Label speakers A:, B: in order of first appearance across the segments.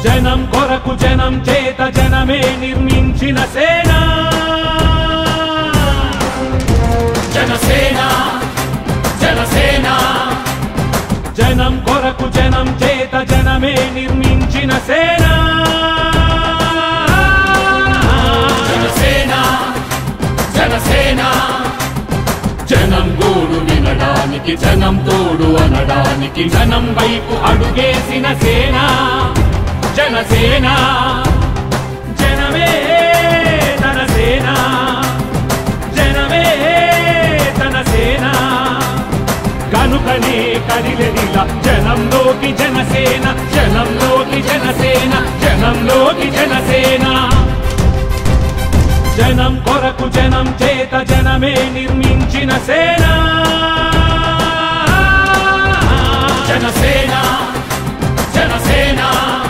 A: జనం కొరకు జనం చేత జనమే నిర్మించిన సేన
B: జనసేన జనసేన
A: జనం కొరకు జనం చేత జనమే నిర్మించిన సేన
B: జనసేన జనసేన జనం గోడు వినడానికి జనం తోడు అనడానికి
A: జనం వైపు అడుగేసిన సేన జనసేన జనమే తన సేన జనమే తన సేన కనుకనే కదిలెదిలా జనంలోకి జనసేన జనంలోకి జనసేన జనంలోకి జనసేన జనం కొరకు జనం చేత జనమే నిర్మించిన సేన
B: జనసేన జనసేన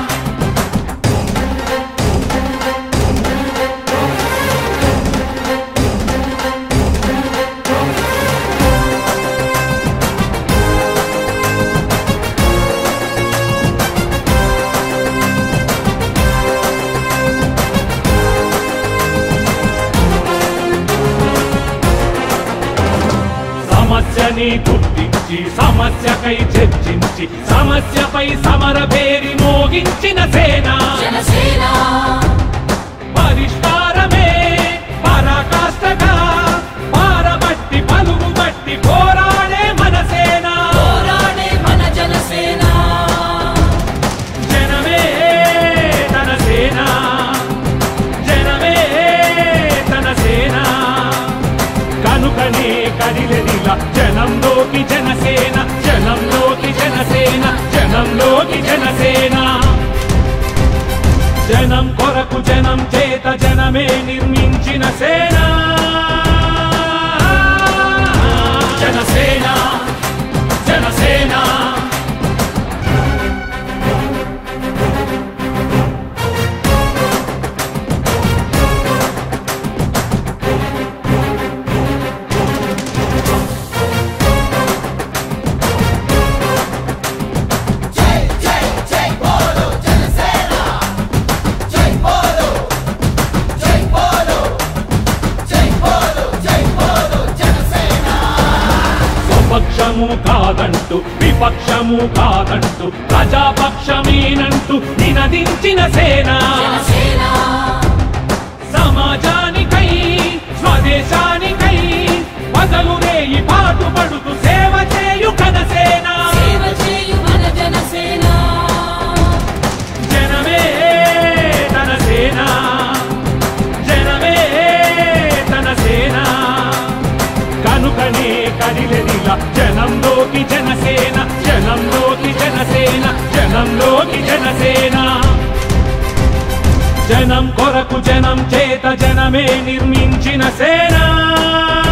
A: సమస్యని గుర్తించి సమస్యకై చర్చించి సమస్యపై సమర పేరి మోగించిన సేన
B: జనసేన
A: పరిష్కారమే పరాకాష్ఠగా పారబట్టి పలుగు బట్టి పోరాడే మన సేన
B: పోరాడే మన జనసేన
A: జనమే తన సేన జనమే తన సేన కనుకనే కదిలెదిలా జనంలోకి జనసేన జనంలోకి జనసేన జనంలోకి జనసేన జనం కొరకు జనం చేత జనమే నిర్మించిన సేన
B: జనసేన జనసేన
A: స్వపక్షము కాదంటూ విపక్షము కాదంటూ ప్రజాపక్షమేనంటూ నినదించిన సేన
B: జనసేన
A: సమాజానికై స్వదేశానికై పగలు రేయి పాటుపడుతూ సేవ చేయు కనసేన
B: సేవ చేయు మన జనసేన
A: జనమే తన సేన జనమే తన సేన కనుకనే కదిలెదిలా జనంలోకి జనసేన జనంలోకి జనసేన జనంలోకి జనసేన జనం కొరకు జనం చేత జనమే నిర్మించిన సేన